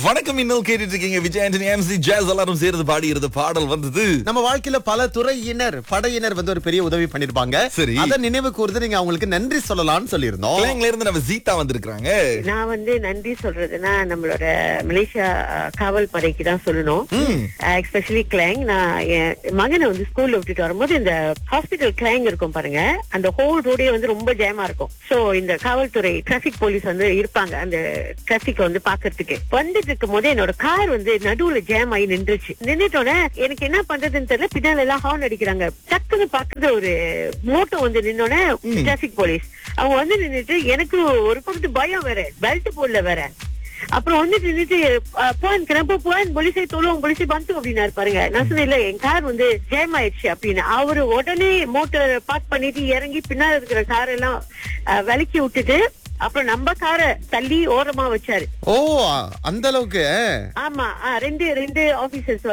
வணக்கம் இன்னும் கேட்டுட்டு இருக்கீங்க விஜய் ஆண்டனி எம்சி ஜாஸ் எல்லாரும் சேர்ந்து பாடியிருந்த பாடல் வந்தது நம்ம வாழ்க்கையில பல துறையினர் படையினர் வந்து ஒரு பெரிய உதவி பண்ணிருப்பாங்க சரி. அத நினைவு கூர்ந்து நீங்க அவங்களுக்கு நன்றி சொல்லலாம்னு சொல்லியிருந்தோம் கிளாங்ல இருந்து நம்ம ஜீதா வந்திருக்காங்க நான் வந்து நன்றி சொல்றதுன்னா நம்மளோட மலேசியா அஹ், காவல் படைக்கு தான் சொல்லணும் எஸ்பெஷலி கிளாங் நான் என் மகனை வந்து ஸ்கூல்ல விட்டுட்டு வரும்போது இந்த ஹாஸ்பிட்டல் கிளாங் இருக்கும் பாருங்க அந்த ஹோல் ரோடே வந்து ரொம்ப ஜேமா இருக்கும் சோ இந்த காவல்துறை டிராபிக் போலீஸ் வந்து இருப்பாங்க அந்த டிராபிக் வந்து பாக்குறதுக்கு வந்துட்டு இருக்கும் போது என்னோட கார் வந்து நடுவுல ஜேம் ஆகி நின்றுச்சு நின்றுட்டோன்னே எனக்கு என்ன பண்றதுன்னு தெரியல பின்னால எல்லாம் ஹார்ன் அடிக்கிறாங்க டக்குன்னு பக்கத்துல ஒரு மோட்டோ வந்து நின்னோடனே டிராபிக் போலீஸ் அவங்க வந்து நின்னுட்டு எனக்கு ஒரு பக்கத்து பயம் வேற பெல்ட் போடல வேற அப்புறம் வந்து நின்னுட்டு அஹ், புவான் கிளம்ப புவான் போலீஸை தோலும் போலீஸை பந்து அப்படின்னாரு பாருங்க நான் சொன்னேன் இல்ல என் கார் வந்து ஜேம் ஆயிடுச்சு அப்படின்னு அவரு உடனே மோட்டர் பார்க் பண்ணிட்டு இறங்கி பின்னால இருக்கிற கார் எல்லாம் அஹ், விலக்கி விட்டுட்டு அப்புறம் நம்ம காரை தள்ளி ஓரமா வச்சாரு ஓ அந்த அளவுக்கு ஆமா ஆ, ரெண்டு ரெண்டு ஆபீசர்ஸ்